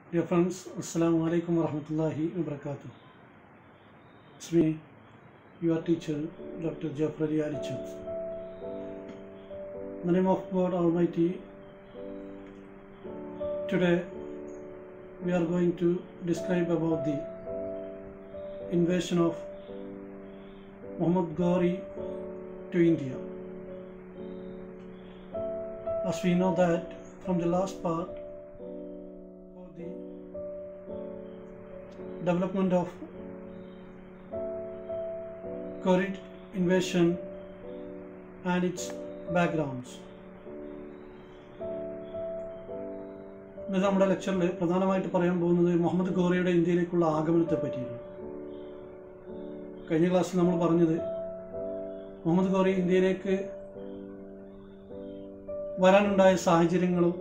Dear friends, Assalamu alaikum wa rahmatullahi wa barakatuh. It's me, your teacher, Dr. Jafar Ali Alichuk. In the name of God Almighty, today we are going to describe about the invasion of Muhammad Ghori to India. As we know that from the last part, about the development of Korid invasion and its backgrounds. ഇന്ന് നമ്മുടെ ലെക്ചറിൽ പ്രധാനമായിട്ട് പറയാൻ പോകുന്നത് മുഹമ്മദ് ഗോറിയുടെ ഇന്ത്യയിലേക്കുള്ള ആഗമനത്തെ പറ്റിയാണ് കഴിഞ്ഞ ക്ലാസ്സിൽ നമ്മൾ പറഞ്ഞത് മുഹമ്മദ് ഗോറി ഇന്ത്യയിലേക്ക് വരാനുണ്ടായ സാഹചര്യങ്ങളും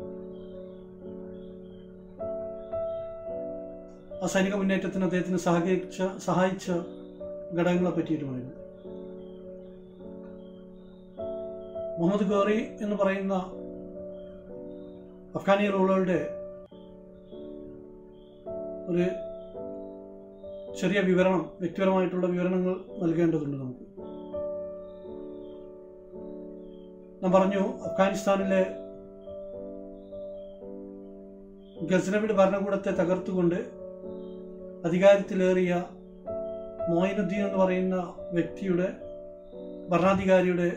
ആ സൈനിക മുന്നേറ്റത്തിന് അദ്ദേഹത്തിന് സഹകരിച്ച സഹായിച്ച ഘടകങ്ങളെ പറ്റിയിട്ടുമായിരുന്നു മുഹമ്മദ് ഗോറി എന്ന് പറയുന്ന അഫ്ഗാനി റൂളുകളുടെ ഒരു ചെറിയ വിവരണം വ്യക്തിപരമായിട്ടുള്ള വിവരണങ്ങൾ നൽകേണ്ടതുണ്ട് നമുക്ക് ഞാൻ പറഞ്ഞു അഫ്ഗാനിസ്ഥാനിലെ ഗസ്നബിയുടെ ഭരണകൂടത്തെ തകർത്തുകൊണ്ട് അധികാരത്തിലേറിയ മോയിനുദ്ദീൻ എന്ന് പറയുന്ന വ്യക്തിയുടെ ഭരണാധികാരിയുടെ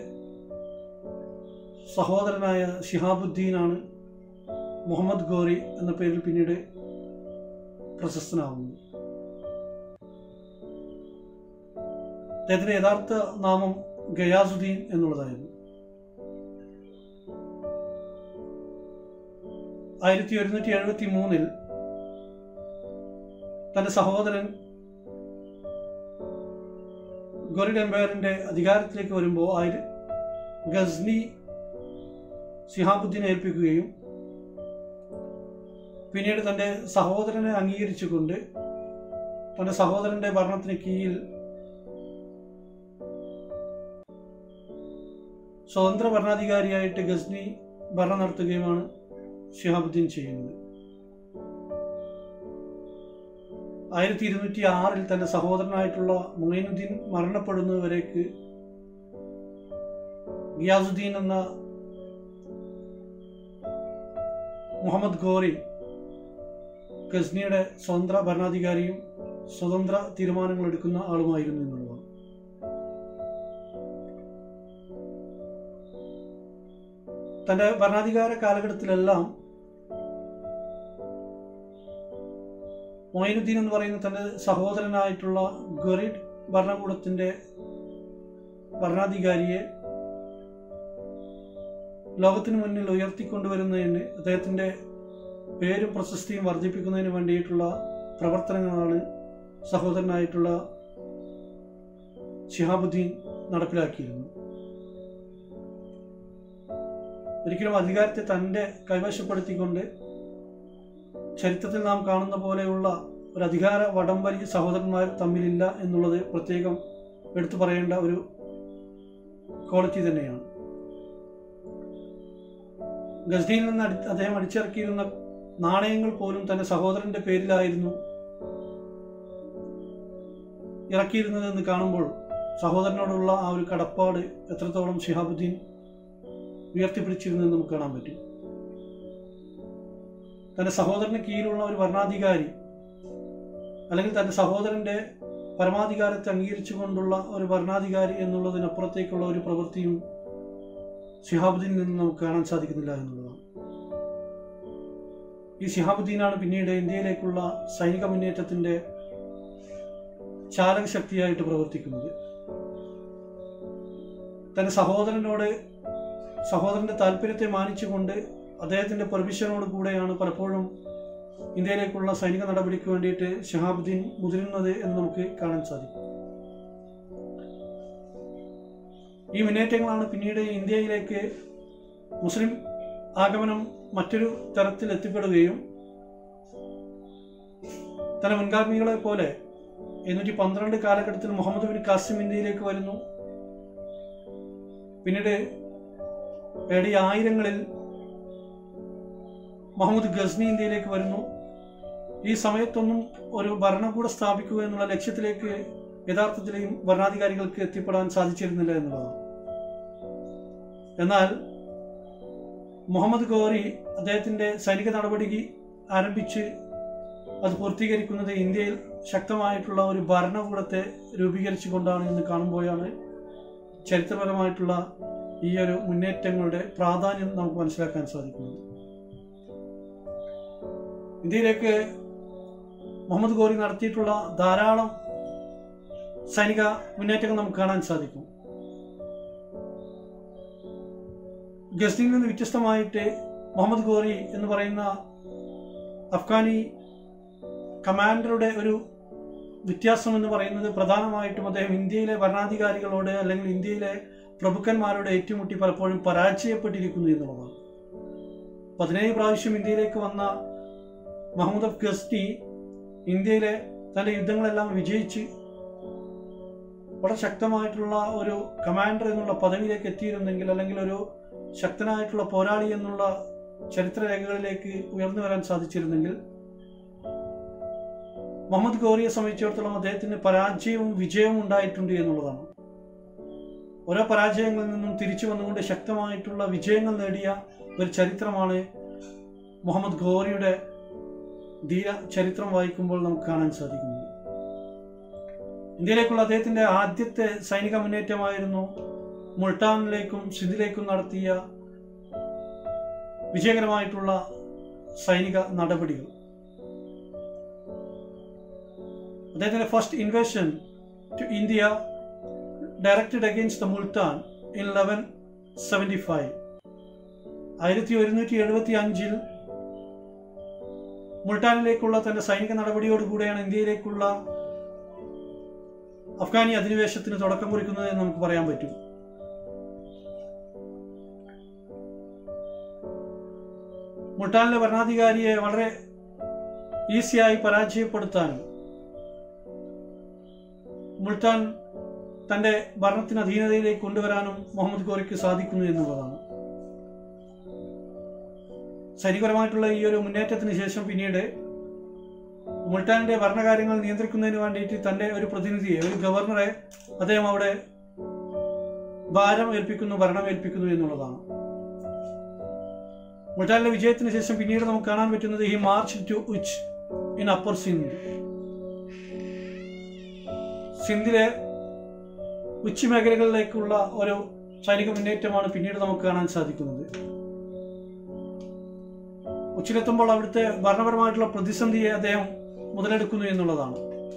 സഹോദരനായ ഷിഹാബുദ്ദീനാണ് മുഹമ്മദ് ഗോറി എന്ന പേരിൽ പിന്നീട് പ്രശസ്തനാവുന്നത് അദ്ദേഹത്തിന്റെ യഥാർത്ഥ നാമം ഗയാസുദ്ദീൻ എന്നുള്ളതായിരുന്നു ആയിരത്തി ഒരുന്നൂറ്റി എഴുപത്തി മൂന്നിൽ തന്റെ സഹോദരൻ ഗൊറിഡ് എംപയറിന്റെ അധികാരത്തിലേക്ക് വരുമ്പോൾ ആയിര ഗസ്നി സിഹാബുദ്ദീനെ ഏൽപ്പിക്കുകയും പിന്നീട് തന്റെ സഹോദരനെ അംഗീകരിച്ചുകൊണ്ട് തന്റെ സഹോദരന്റെ ഭരണത്തിന് കീഴിൽ സ്വതന്ത്ര ഭരണാധികാരിയായിട്ട് ഗസ്നി ഭരണം നടത്തുകയുമാണ് ഷിഹാബുദ്ദീൻ ചെയ്യുന്നത് ആയിരത്തി ഇരുന്നൂറ്റി ആറിൽ തന്റെ സഹോദരനായിട്ടുള്ള മൊയിനുദ്ദീൻ മരണപ്പെടുന്നതുവരേക്ക് ഗിയാസുദ്ദീൻ എന്ന മുഹമ്മദ് ഗോറി ഗസ്നിയുടെ സ്വതന്ത്ര ഭരണാധികാരിയും സ്വതന്ത്ര തീരുമാനങ്ങൾ എടുക്കുന്ന ആളുമായിരുന്നു എന്നുള്ളതാണ് തന്റെ ഭരണാധികാര കാലഘട്ടത്തിലെല്ലാം മൊയിനുദ്ദീൻ എന്ന് പറയുന്ന തന്റെ സഹോദരനായിട്ടുള്ള ഗൊറിഡ് ഭരണകൂടത്തിന്റെ ഭരണാധികാരിയെ ലോകത്തിന് മുന്നിൽ ഉയർത്തിക്കൊണ്ടുവരുന്നതിന് അദ്ദേഹത്തിന്റെ പേരും പ്രശസ്തിയും വർദ്ധിപ്പിക്കുന്നതിന് വേണ്ടിയിട്ടുള്ള പ്രവർത്തനങ്ങളാണ് സഹോദരനായിട്ടുള്ള ഷിഹാബുദ്ദീൻ നടപ്പിലാക്കിയിരുന്നത് ഒരിക്കലും അധികാരത്തെ തൻ്റെ കൈവശപ്പെടുത്തിക്കൊണ്ട് ചരിത്രത്തിൽ നാം കാണുന്ന പോലെയുള്ള ഒരു അധികാര വടംവലി സഹോദരന്മാർ തമ്മിലില്ല എന്നുള്ളത് പ്രത്യേകം എടുത്തു പറയേണ്ട ഒരു ക്വാളിറ്റി തന്നെയാണ് ഗസ്നിയിൽ നിന്ന് അടി അദ്ദേഹം അടിച്ചിറക്കിയിരുന്ന നാണയങ്ങൾ പോലും തന്റെ സഹോദരന്റെ പേരിലായിരുന്നു ഇറക്കിയിരുന്നത് എന്ന് കാണുമ്പോൾ സഹോദരനോടുള്ള ആ ഒരു കടപ്പാട് എത്രത്തോളം ഷിഹാബുദ്ദീൻ ഉയർത്തിപ്പിടിച്ചിരുന്നു എന്ന് നമുക്ക് കാണാൻ പറ്റും തന്റെ സഹോദരന് കീഴിലുള്ള ഒരു ഭരണാധികാരി അല്ലെങ്കിൽ തന്റെ സഹോദരന്റെ പരമാധികാരത്തെ അംഗീകരിച്ചുകൊണ്ടുള്ള ഒരു ഭരണാധികാരി എന്നുള്ളതിനപ്പുറത്തേക്കുള്ള ഒരു പ്രവൃത്തിയും ഷിഹാബുദ്ദീനിൽ നിന്ന് നമുക്ക് കാണാൻ സാധിക്കുന്നില്ല എന്നുള്ളതാണ് ഈ ഷിഹാബുദ്ദീനാണ് പിന്നീട് ഇന്ത്യയിലേക്കുള്ള സൈനിക മുന്നേറ്റത്തിന്റെ ചാലക ശക്തിയായിട്ട് പ്രവർത്തിക്കുന്നത് തന്റെ സഹോദരനോട് സഹോദരന്റെ താല്പര്യത്തെ മാനിച്ചുകൊണ്ട് അദ്ദേഹത്തിന്റെ പെർമിഷനോട് കൂടെയാണ് പലപ്പോഴും ഇന്ത്യയിലേക്കുള്ള സൈനിക നടപടിക്ക് വേണ്ടിയിട്ട് ഷഹാബുദ്ദീൻ മുതിരുന്നത് എന്ന് നമുക്ക് കാണാൻ സാധിക്കും ഈ മുന്നേറ്റങ്ങളാണ് പിന്നീട് ഇന്ത്യയിലേക്ക് മുസ്ലിം ആഗമനം മറ്റൊരു തരത്തിൽ എത്തിപ്പെടുകയും തന്റെ മുൻഗാമികളെ പോലെ എണ്ണൂറ്റി പന്ത്രണ്ട് കാലഘട്ടത്തിൽ മുഹമ്മദ് ബിൻ കാസിം ഇന്ത്യയിലേക്ക് വരുന്നു പിന്നീട് എ ഡി ആയിരങ്ങളിൽ മുഹമ്മദ് ഗസ്നി ഇന്ത്യയിലേക്ക് വരുന്നു ഈ സമയത്തൊന്നും ഒരു ഭരണകൂടം സ്ഥാപിക്കുക എന്നുള്ള ലക്ഷ്യത്തിലേക്ക് യഥാർത്ഥത്തിലെയും ഭരണാധികാരികൾക്ക് എത്തിപ്പെടാൻ സാധിച്ചിരുന്നില്ല എന്നുള്ളതാണ് എന്നാൽ മുഹമ്മദ് ഗോറി അദ്ദേഹത്തിന്റെ സൈനിക നടപടി ആരംഭിച്ച് അത് പൂർത്തീകരിക്കുന്നത് ഇന്ത്യയിൽ ശക്തമായിട്ടുള്ള ഒരു ഭരണകൂടത്തെ രൂപീകരിച്ചുകൊണ്ടാണ് എന്ന് കാണുമ്പോഴാണ് ചരിത്രപരമായിട്ടുള്ള ഈ ഒരു മുന്നേറ്റങ്ങളുടെ പ്രാധാന്യം നമുക്ക് മനസ്സിലാക്കാൻ സാധിക്കുന്നത് ഇന്ത്യയിലേക്ക് മുഹമ്മദ് ഗോറി നടത്തിയിട്ടുള്ള ധാരാളം സൈനിക മുന്നേറ്റങ്ങൾ നമുക്ക് കാണാൻ സാധിക്കും ഗസ്റ്റിൽ നിന്ന് വ്യത്യസ്തമായിട്ട് മുഹമ്മദ് ഗോറി എന്ന് പറയുന്ന അഫ്ഗാനി കമാൻഡറുടെ ഒരു വ്യത്യാസം എന്ന് പറയുന്നത് പ്രധാനമായിട്ടും അദ്ദേഹം ഇന്ത്യയിലെ ഭരണാധികാരികളോട് അല്ലെങ്കിൽ ഇന്ത്യയിലെ പ്രഭുക്കന്മാരോട് ഏറ്റുമുട്ടി പലപ്പോഴും പരാജയപ്പെട്ടിരിക്കുന്നു എന്നുള്ളതാണ് പതിനേഴ് പ്രാവശ്യം ഇന്ത്യയിലേക്ക് വന്ന മുഹമ്മദ് അഫ് ഗസ്റ്റി ഇന്ത്യയിലെ തന്റെ യുദ്ധങ്ങളെല്ലാം വിജയിച്ച് വളരെ ശക്തമായിട്ടുള്ള ഒരു കമാൻഡർ എന്നുള്ള പദവിയിലേക്ക് എത്തിയിരുന്നെങ്കിൽ അല്ലെങ്കിൽ ഒരു ശക്തനായിട്ടുള്ള പോരാളി എന്നുള്ള ചരിത്രരേഖകളിലേക്ക് ഉയർന്നു വരാൻ സാധിച്ചിരുന്നെങ്കിൽ മുഹമ്മദ് ഗോറിയെ സംബന്ധിച്ചിടത്തോളം അദ്ദേഹത്തിന് പരാജയവും വിജയവും ഉണ്ടായിട്ടുണ്ട് എന്നുള്ളതാണ് ഓരോ പരാജയങ്ങളിൽ നിന്നും തിരിച്ചു വന്നുകൊണ്ട് ശക്തമായിട്ടുള്ള വിജയങ്ങൾ നേടിയ ഒരു ചരിത്രമാണ് മുഹമ്മദ് ഗോറിയുടെ ധീര ചരിത്രം വായിക്കുമ്പോൾ നമുക്ക് കാണാൻ സാധിക്കുന്നത് ഇന്ത്യയിലേക്കുള്ള അദ്ദേഹത്തിന്റെ ആദ്യത്തെ സൈനിക മുന്നേറ്റമായിരുന്നു മുൾട്ടാനിലേക്കും സിന്ധിലേക്കും നടത്തിയ വിജയകരമായിട്ടുള്ള സൈനിക നടപടികൾ അദ്ദേഹത്തിന്റെ first invasion to India directed against the Multan in eleven seventy five ആയിരത്തി ഒരുന്നൂറ്റി എഴുപത്തി അഞ്ചിൽ മുൾട്ടാനിലേക്കുള്ള തന്റെ സൈനിക നടപടിയോടുകൂടെയാണ് ഇന്ത്യയിലേക്കുള്ള അഫ്ഗാനി അധിനിവേശത്തിന് തുടക്കം കുറിക്കുന്നത് എന്ന് നമുക്ക് പറയാൻ പറ്റും മുൾട്ടാനിലെ ഭരണാധികാരിയെ വളരെ ഈസിയായി പരാജയപ്പെടുത്താനും മുൾട്ടാൻ തന്റെ ഭരണത്തിന് അധീനതയിലേക്ക് കൊണ്ടുവരാനും മുഹമ്മദ് ഗോറിക്ക് സാധിക്കുന്നു എന്നുള്ളതാണ് സൈനികപരമായിട്ടുള്ള ഈ ഒരു മുന്നേറ്റത്തിന് ശേഷം പിന്നീട് മുൾട്ടാനിന്റെ ഭരണകാര്യങ്ങൾ നിയന്ത്രിക്കുന്നതിന് വേണ്ടിയിട്ട് തന്റെ ഒരു പ്രതിനിധിയെ ഒരു ഗവർണറെ അദ്ദേഹം അവിടെ ഭാരം ഏൽപ്പിക്കുന്നു ഭരണം ഏൽപ്പിക്കുന്നു എന്നുള്ളതാണ് മുൾട്ടാനിലെ വിജയത്തിന് ശേഷം പിന്നീട് നമുക്ക് കാണാൻ പറ്റുന്നത് ഈ march to Uch in upper Sindh സിന്ധിലെ ഉച്ച മേഖലകളിലേക്കുള്ള ഒരു സൈനിക മുന്നേറ്റമാണ് പിന്നീട് നമുക്ക് കാണാൻ സാധിക്കുന്നത് ഉച്ചിലെത്തുമ്പോൾ അവിടുത്തെ ഭരണപരമായിട്ടുള്ള പ്രതിസന്ധിയെ അദ്ദേഹം മുതലെടുക്കുന്നു എന്നുള്ളതാണ്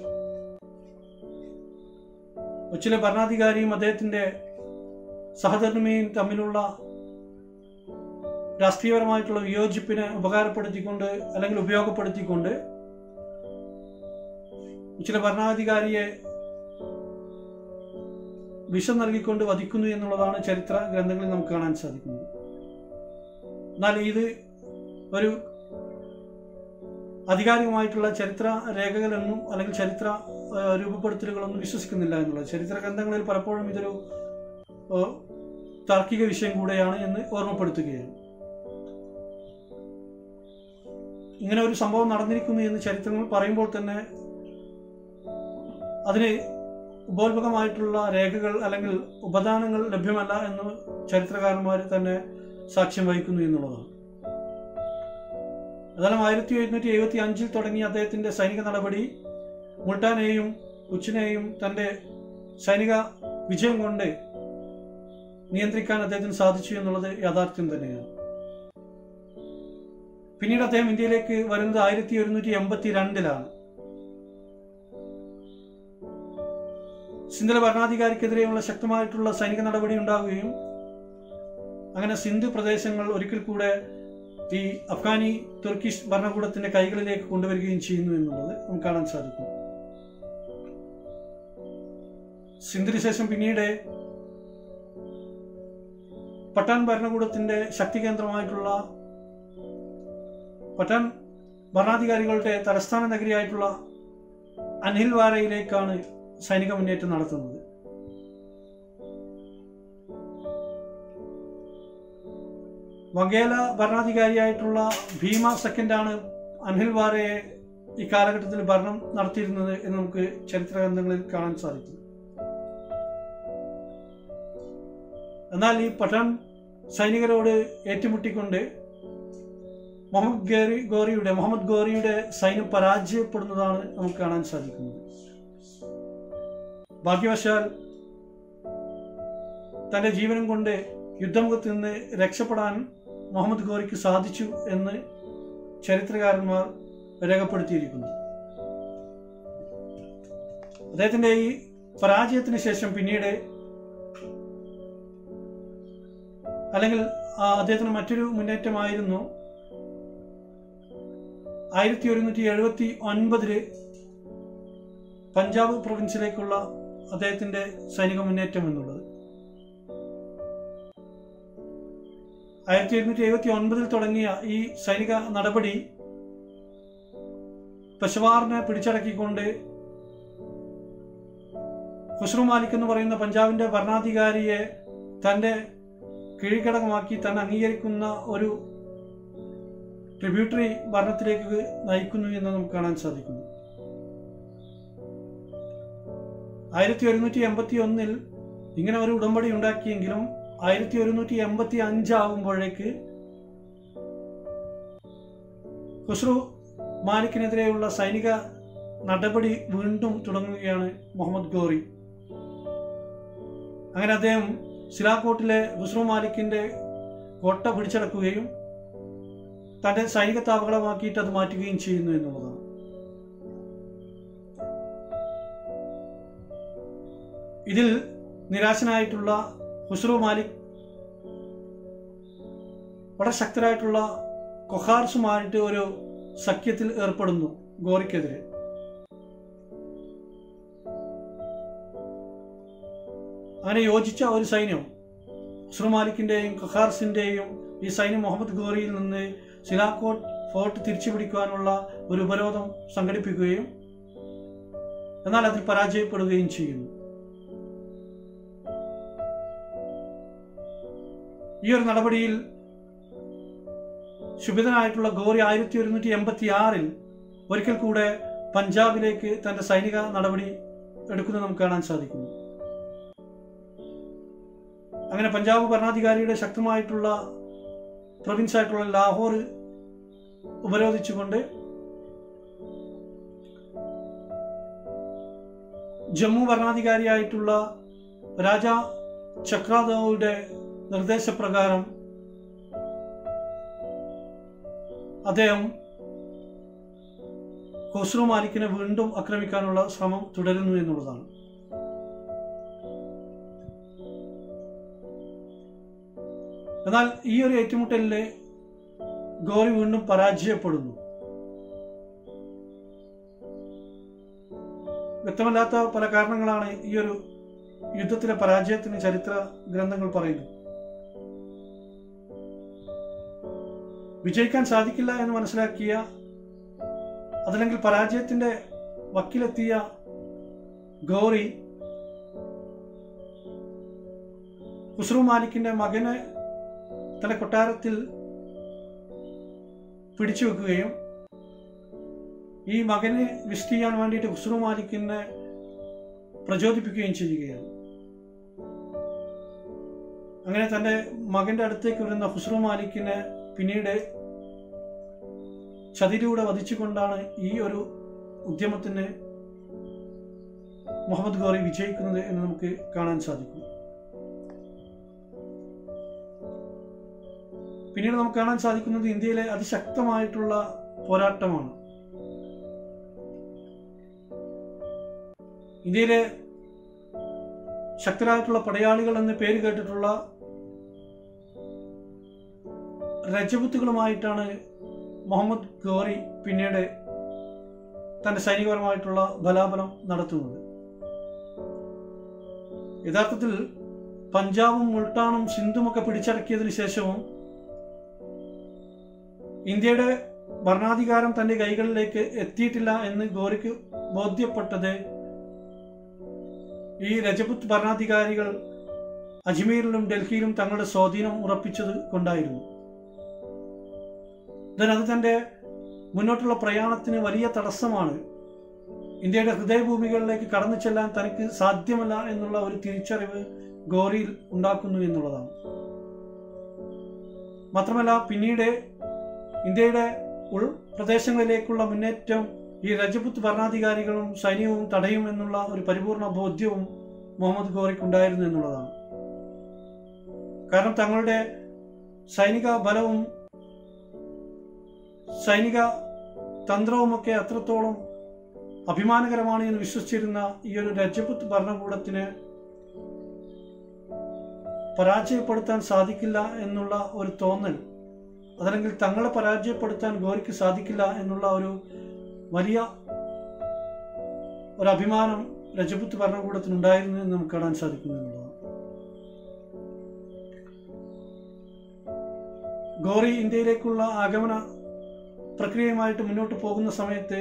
ഉച്ചിലെ ഭരണാധികാരിയും അദ്ദേഹത്തിന്റെ സഹധർമ്മിയും തമ്മിലുള്ള രാഷ്ട്രീയപരമായിട്ടുള്ള വിയോജിപ്പിനെ ഉപകാരപ്പെടുത്തിക്കൊണ്ട് അല്ലെങ്കിൽ ഉപയോഗപ്പെടുത്തിക്കൊണ്ട് ഉച്ചിലെ ഭരണാധികാരിയെ വിഷം നൽകിക്കൊണ്ട് വധിക്കുന്നു എന്നുള്ളതാണ് ചരിത്ര ഗ്രന്ഥങ്ങളിൽ നമുക്ക് കാണാൻ സാധിക്കുന്നത് എന്നാൽ ഇത് ഒരു ആധികാരികമായിട്ടുള്ള ചരിത്ര രേഖകളൊന്നും അല്ലെങ്കിൽ ചരിത്ര ആ, രൂപപ്പെടുത്തലുകളൊന്നും വിശ്വസിക്കുന്നില്ല എന്നുള്ളത് ചരിത്ര ഗ്രന്ഥങ്ങളിൽ പലപ്പോഴും ഇതൊരു ആ, താർക്കിക വിഷയം കൂടെയാണ് എന്ന് ഓർമ്മപ്പെടുത്തുകയാണ് ഇങ്ങനെ ഒരു സംഭവം നടന്നിരിക്കുന്നു എന്ന് ചരിത്രങ്ങൾ പറയുമ്പോൾ തന്നെ അതിന് ഉപോത്ഭകമായിട്ടുള്ള രേഖകൾ അല്ലെങ്കിൽ ഉപദാനങ്ങൾ ലഭ്യമല്ല എന്ന് ചരിത്രകാരന്മാർ തന്നെ സാക്ഷ്യം വഹിക്കുന്നു എന്നുള്ളതാണ് അതായത് ആയിരത്തി എഴുന്നൂറ്റി എഴുപത്തി അഞ്ചിൽ തുടങ്ങിയ അദ്ദേഹത്തിന്റെ സൈനിക നടപടി മുൾട്ടാനെയും ഉച്ചിനെയും തന്റെ സൈനിക വിജയം കൊണ്ട് നിയന്ത്രിക്കാൻ അദ്ദേഹത്തിന് സാധിച്ചു എന്നുള്ളത് യാഥാർത്ഥ്യം തന്നെയാണ് പിന്നീട് അദ്ദേഹം ഇന്ത്യയിലേക്ക് വരുന്നത് ആയിരത്തി ഒരുന്നൂറ്റി എൺപത്തി രണ്ടിലാണ് സിന്ധിലെ ഭരണാധികാരിക്കെതിരെയുള്ള ശക്തമായിട്ടുള്ള സൈനിക നടപടി ഉണ്ടാവുകയും അങ്ങനെ സിന്ധ് പ്രദേശങ്ങൾ ഒരിക്കൽ കൂടെ ഈ അഫ്ഗാനി തുർക്കിഷ് ഭരണകൂടത്തിന്റെ കൈകളിലേക്ക് കൊണ്ടുവരികയും ചെയ്യുന്നു എന്നുള്ളത് നമുക്ക് കാണാൻ സാധിക്കും സിന്ധിന് ശേഷം പിന്നീട് പട്ടാൻ ഭരണകൂടത്തിന്റെ ശക്തി കേന്ദ്രമായിട്ടുള്ള പട്ടാൻ ഭരണാധികാരികളുടെ തലസ്ഥാന നഗരിയായിട്ടുള്ള അനിൽവാരയിലേക്കാണ് സൈനിക മുന്നേറ്റം നടത്തുന്നത് വഗേല ഭരണാധികാരിയായിട്ടുള്ള ഭീമ സെക്കൻഡാണ് അനിൽവാരയെ ഈ കാലഘട്ടത്തിൽ ഭരണം നടത്തിയിരുന്നത് എന്ന് നമുക്ക് ചരിത്ര ഗ്രന്ഥങ്ങളിൽ കാണാൻ സാധിക്കും എന്നാൽ ഈ പഠാൻ സൈനികരോട് ഏറ്റുമുട്ടിക്കൊണ്ട് മുഹമ്മദ് ഗോറി ഗോറിയുടെ മുഹമ്മദ് ഗോറിയുടെ സൈന്യം പരാജയപ്പെടുന്നതാണ് നമുക്ക് കാണാൻ സാധിക്കുന്നത് ഭാഗ്യവശാൽ തന്റെ ജീവനം കൊണ്ട് യുദ്ധമുഖത്ത് നിന്ന് രക്ഷപ്പെടാൻ മുഹമ്മദ് ഗോറിക്ക് സാധിച്ചു എന്ന് ചരിത്രകാരന്മാർ രേഖപ്പെടുത്തിയിരിക്കുന്നു അദ്ദേഹത്തിന്റെ ഈ പരാജയത്തിന് ശേഷം പിന്നീട് അല്ലെങ്കിൽ ആ അദ്ദേഹത്തിന് മറ്റൊരു മുന്നേറ്റമായിരുന്നു ആയിരത്തി ഒരുന്നൂറ്റി എഴുപത്തി ഒൻപതില് പഞ്ചാബ് പ്രൊവിൻസിലേക്കുള്ള അദ്ദേഹത്തിന്റെ സൈനിക മുന്നേറ്റം എന്നുള്ളത് ആയിരത്തി എഴുന്നൂറ്റി എഴുപത്തി ഒൻപതിൽ തുടങ്ങിയ ഈ സൈനിക നടപടി പെഷവാറിനെ പിടിച്ചടക്കിക്കൊണ്ട് ഖുസ്രു മാലിക് എന്ന് പറയുന്ന പഞ്ചാബിന്റെ ഭരണാധികാരിയെ തന്റെ കീഴ്ഘടകമാക്കി തന്നെ അംഗീകരിക്കുന്ന ഒരു ട്രിബ്യൂട്ടറി ഭരണത്തിലേക്ക് നയിക്കുന്നു എന്ന് നമുക്ക് കാണാൻ സാധിക്കുന്നു ആയിരത്തി ഒരുന്നൂറ്റി എൺപത്തി ഒന്നിൽ ഇങ്ങനെ ഒരു ഉടമ്പടി ഉണ്ടാക്കിയെങ്കിലും ആയിരത്തി ഒരുന്നൂറ്റി എൺപത്തി അഞ്ചാവുമ്പോഴേക്ക് ഖുസ്രു മാലിക്കിനെതിരെയുള്ള സൈനിക നടപടി വീണ്ടും തുടങ്ങുകയാണ് മുഹമ്മദ് ഗോറി അങ്ങനെ അദ്ദേഹം സിലാക്കോട്ടിലെ ഖുസ്രു മാലിക്കിന്റെ കോട്ട പിടിച്ചടക്കുകയും തന്റെ സൈനിക താവളമാക്കിയിട്ട് അത് മാറ്റുകയും ചെയ്യുന്നു എന്നുള്ളതാണ് ഇതിൽ നിരാശനായിട്ടുള്ള ഖുസ്രു മാലിക് വളരെ ശക്തരായിട്ടുള്ള കൊഹാർസുമായിട്ട് ഒരു സഖ്യത്തിൽ ഏർപ്പെടുന്നു ഗോറിക്കെതിരെ അങ്ങനെ യോജിച്ച ഒരു സൈന്യം ഖുസ്രു മാലിക്കിന്റെയും ഖഹാർസിന്റെയും ഈ സൈന്യം മുഹമ്മദ് ഗോറിയിൽ നിന്ന് സിലാക്കോട്ട് ഫോർട്ട് തിരിച്ചു പിടിക്കുവാനുള്ള ഒരു ഉപരോധം സംഘടിപ്പിക്കുകയും എന്നാൽ അതിൽ പരാജയപ്പെടുകയും ചെയ്യുന്നു ഈ ഒരു നടപടിയിൽ ശുഭിതനായിട്ടുള്ള ഗോറി ആയിരത്തി ഒരുന്നൂറ്റി എൺപത്തി ആറിൽ ഒരിക്കൽ കൂടെ പഞ്ചാബിലേക്ക് തന്റെ സൈനിക നടപടി എടുക്കുന്നത് നമുക്ക് കാണാൻ സാധിക്കുന്നു അങ്ങനെ പഞ്ചാബ് ഭരണാധികാരിയുടെ ശക്തമായിട്ടുള്ള പ്രൊവിൻസ് ആയിട്ടുള്ള ലാഹോർ ഉപരോധിച്ചുകൊണ്ട് ജമ്മു ഭരണാധികാരിയായിട്ടുള്ള രാജ ചക്രാദൌയുടെ നിർദ്ദേശപ്രകാരം അദ്ദേഹം ഖുസ്രു മാലിക്കിനെ വീണ്ടും ആക്രമിക്കാനുള്ള ശ്രമം തുടരുന്നു എന്നുള്ളതാണ് എന്നാൽ ഈ ഒരു ഏറ്റുമുട്ടലില് ഗോറി വീണ്ടും പരാജയപ്പെടുന്നു വ്യക്തമല്ലാത്ത പല കാരണങ്ങളാണ് ഈ ഒരു യുദ്ധത്തിലെ പരാജയത്തിന് ചരിത്ര ഗ്രന്ഥങ്ങൾ പറയുന്നു വിജയിക്കാൻ സാധിക്കില്ല എന്ന് മനസ്സിലാക്കിയ അതല്ലെങ്കിൽ പരാജയത്തിന്റെ വക്കിലെത്തിയ ഗൗറി ഖുസ്രു മാലിക്കിന്റെ മകനെ തന്റെ കൊട്ടാരത്തിൽ പിടിച്ചു വെക്കുകയും ഈ മകനെ വിസിറ്റ് ചെയ്യാൻ വേണ്ടിയിട്ട് ഖുസ്രു മാലിക്കിനെ പ്രചോദിപ്പിക്കുകയും ചെയ്യുകയാണ് അങ്ങനെ തന്റെ മകന്റെ അടുത്തേക്ക് വരുന്ന ഖുസ്രു മാലിക്കിനെ പിന്നീട് ചതിലൂടെ വധിച്ചുകൊണ്ടാണ് ഈ ഒരു ഉദ്യമത്തിന് മുഹമ്മദ് ഗോറി വിജയിക്കുന്നത് എന്ന് നമുക്ക് കാണാൻ സാധിക്കും പിന്നീട് നമുക്ക് കാണാൻ സാധിക്കുന്നത് ഇന്ത്യയിലെ അതിശക്തമായിട്ടുള്ള പോരാട്ടമാണ് ഇന്ത്യയിലെ ശക്തരായിട്ടുള്ള പടയാളികൾ എന്ന് പേര് കേട്ടിട്ടുള്ള രജപുത്തുകളുമായിട്ടാണ് മുഹമ്മദ് ഗോറി പിന്നീട് തന്റെ സൈനികപരമായിട്ടുള്ള ബലാബലം നടത്തുന്നത് യഥാർത്ഥത്തിൽ പഞ്ചാബും മുൾട്ടാനും സിന്ധുമൊക്കെ പിടിച്ചടക്കിയതിനു ശേഷവും ഇന്ത്യയുടെ ഭരണാധികാരം തന്റെ കൈകളിലേക്ക് എത്തിയിട്ടില്ല എന്ന് ഗോറിക്ക് ബോധ്യപ്പെട്ടത് ഈ രജപുത് ഭരണാധികാരികൾ അജ്മീറിലും ഡൽഹിയിലും തങ്ങളുടെ സ്വാധീനം ഉറപ്പിച്ചത് കൊണ്ടായിരുന്നു then അത് തന്റെ മുന്നോട്ടുള്ള പ്രയാണത്തിന് വലിയ തടസ്സമാണ് ഇന്ത്യയുടെ ഹൃദയഭൂമികളിലേക്ക് കടന്നു ചെല്ലാൻ തനിക്ക് സാധ്യമല്ല എന്നുള്ള ഒരു തിരിച്ചറിവ് ഗോറിയിൽ ഉണ്ടാക്കുന്നു എന്നുള്ളതാണ് മാത്രമല്ല പിന്നീട് ഇന്ത്യയുടെ ഉൾപ്രദേശങ്ങളിലേക്കുള്ള മുന്നേറ്റം ഈ രജപുത്ത് ഭരണാധികാരികളും സൈന്യവും തടയും എന്നുള്ള ഒരു പരിപൂർണ ബോധ്യവും മുഹമ്മദ് ഗോറിക്ക് ഉണ്ടായിരുന്നു എന്നുള്ളതാണ് കാരണം തങ്ങളുടെ സൈനിക ബലവും സൈനിക തന്ത്രവുമൊക്കെ അത്രത്തോളം അഭിമാനകരമാണ് എന്ന് വിശ്വസിച്ചിരുന്ന ഈ ഒരു രജപുത്ത് ഭരണകൂടത്തിന് പരാജയപ്പെടുത്താൻ സാധിക്കില്ല എന്നുള്ള ഒരു തോന്നൽ അതല്ലെങ്കിൽ തങ്ങളെ പരാജയപ്പെടുത്താൻ ഗോരിക്ക് സാധിക്കില്ല എന്നുള്ള ഒരു വലിയ ഒരു അഭിമാനം രജപുത്ത് ഭരണകൂടത്തിനുണ്ടായിരുന്നു എന്ന് നമുക്ക് കാണാൻ സാധിക്കുന്നു എന്നുള്ളതാണ് ഗോറി ഇന്ത്യയിലേക്കുള്ള ആഗമന പ്രക്രിയയുമായിട്ട് മുന്നോട്ട് പോകുന്ന സമയത്ത്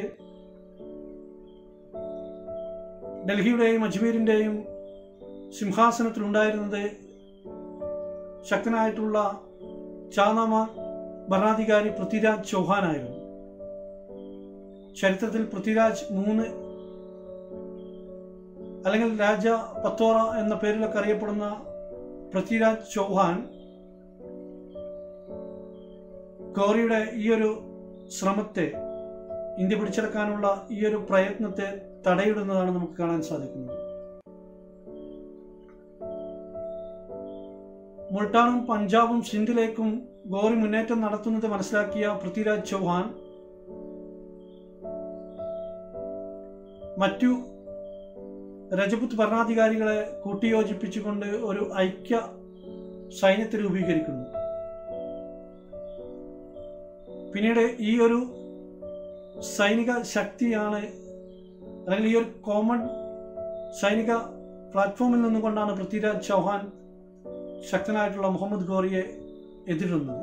ഡൽഹിയുടെയും അജ്മീരിന്റെയും സിംഹാസനത്തിലുണ്ടായിരുന്നത് ശക്തനായിട്ടുള്ള ചാനാമ ഭരണാധികാരി പൃഥ്വിരാജ് ചൗഹാനായിരുന്നു ചരിത്രത്തിൽ പൃഥ്വിരാജ് മൂന്ന് അല്ലെങ്കിൽ രാജ പത്തോറ എന്ന പേരിലൊക്കെ അറിയപ്പെടുന്ന പൃഥ്വിരാജ് ചൗഹാൻ ഗൗറിയുടെ ഈ ഒരു ശ്രമത്തെ ഇന്ത്യ പിടിച്ചെടുക്കാനുള്ള ഈ ഒരു പ്രയത്നത്തെ തടയിടുന്നതാണ് നമുക്ക് കാണാൻ സാധിക്കുന്നത് മുൾട്ടാനും പഞ്ചാബും സിന്ധിലേക്കും ഗോറി മുന്നേറ്റം നടത്തുന്നത് മനസ്സിലാക്കിയ പൃഥ്വിരാജ് ചൗഹാൻ മറ്റു രജപുത്ത് ഭരണാധികാരികളെ കൂട്ടിയോജിപ്പിച്ചുകൊണ്ട് ഒരു ഐക്യ സൈന്യത്തെ രൂപീകരിക്കുന്നു പിന്നീട് ഈ ഒരു സൈനിക ശക്തിയാണ് അല്ലെങ്കിൽ ഈ ഒരു കോമൺ സൈനിക പ്ലാറ്റ്ഫോമിൽ നിന്നുകൊണ്ടാണ് പൃഥ്വിരാജ് ചൗഹാൻ ശക്തനായിട്ടുള്ള മുഹമ്മദ് ഗോറിയെ എതിരുന്നത്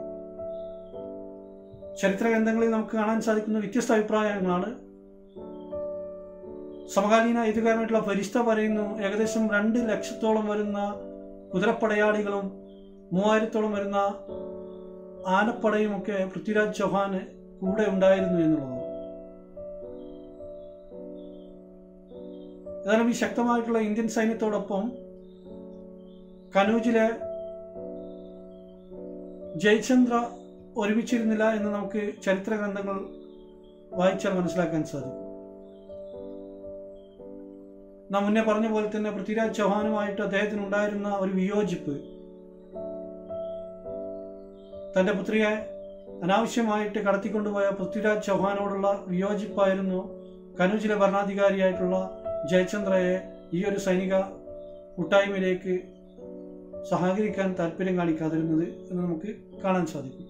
ചരിത്ര ഗ്രന്ഥങ്ങളിൽ നമുക്ക് കാണാൻ സാധിക്കുന്ന വ്യത്യസ്ത അഭിപ്രായങ്ങളാണ് സമകാലീന എഴുത്തുകാരനായിട്ടുള്ള ഫരിസ്ത പറയുന്നു ഏകദേശം രണ്ട് ലക്ഷത്തോളം വരുന്ന കുതിരപ്പടയാളികളും മൂവായിരത്തോളം വരുന്ന ആനപ്പടയും ഒക്കെ പൃഥ്വിരാജ് ചൗഹാന് കൂടെ ഉണ്ടായിരുന്നു എന്നുള്ളതാണ് ഏതായാലും ഈ ശക്തമായിട്ടുള്ള ഇന്ത്യൻ സൈന്യത്തോടൊപ്പം കനൂജിലെ ജയചന്ദ്ര ഒരുമിച്ചിരുന്നില്ല എന്ന് നമുക്ക് ചരിത്ര ഗ്രന്ഥങ്ങൾ വായിച്ചാൽ മനസ്സിലാക്കാൻ സാധിക്കും നാം മുന്നേ പറഞ്ഞ പോലെ തന്നെ പൃഥ്വിരാജ് ചൗഹാനുമായിട്ട് അദ്ദേഹത്തിന് ഉണ്ടായിരുന്ന ഒരു വിയോജിപ്പ് തന്റെ പുത്രിയെ അനാവശ്യമായിട്ട് കടത്തിക്കൊണ്ടുപോയ പൃഥ്വിരാജ് ചൗഹാനോടുള്ള വിയോജിപ്പായിരുന്നു കനൂജിലെ ഭരണാധികാരിയായിട്ടുള്ള ജയചന്ദ്രയെ ഈ ഒരു സൈനിക കൂട്ടായ്മയിലേക്ക് സഹകരിക്കാൻ താല്പര്യം കാണിക്കാതിരുന്നത് എന്ന് നമുക്ക് കാണാൻ സാധിക്കും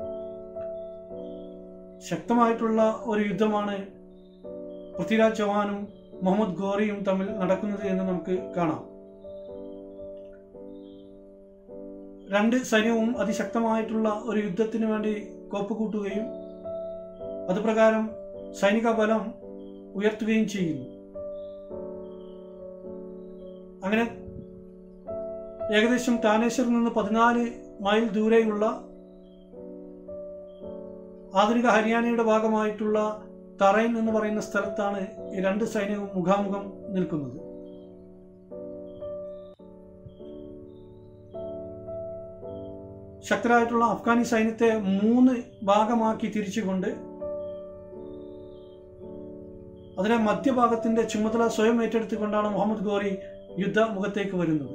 ശക്തമായിട്ടുള്ള ഒരു യുദ്ധമാണ് പൃഥ്വിരാജ് ചൗഹാനും മുഹമ്മദ് ഗോറിയും തമ്മിൽ നടക്കുന്നത് എന്ന് നമുക്ക് കാണാം രണ്ട് സൈന്യവും അതിശക്തമായിട്ടുള്ള ഒരു യുദ്ധത്തിന് വേണ്ടി കോപ്പ് കൂട്ടുകയും അതുപ്രകാരം സൈനിക ബലം ഉയർത്തുകയും ചെയ്യുന്നു അങ്ങനെ ഏകദേശം താനേശ്വറിൽ നിന്ന് പതിനാല് മൈൽ ദൂരെയുള്ള ആധുനിക ഹരിയാനയുടെ ഭാഗമായിട്ടുള്ള തറൈൻ എന്ന് പറയുന്ന സ്ഥലത്താണ് ഈ രണ്ട് സൈന്യവും മുഖാമുഖം നിൽക്കുന്നത് ശക്തരായിട്ടുള്ള അഫ്ഗാനി സൈന്യത്തെ മൂന്ന് ഭാഗമാക്കി തിരിച്ചുകൊണ്ട് അതിനെ മധ്യഭാഗത്തിന്റെ ചുമതല സ്വയം ഏറ്റെടുത്തുകൊണ്ടാണ് മുഹമ്മദ് ഗോറി യുദ്ധമുഖത്തേക്ക് വരുന്നത്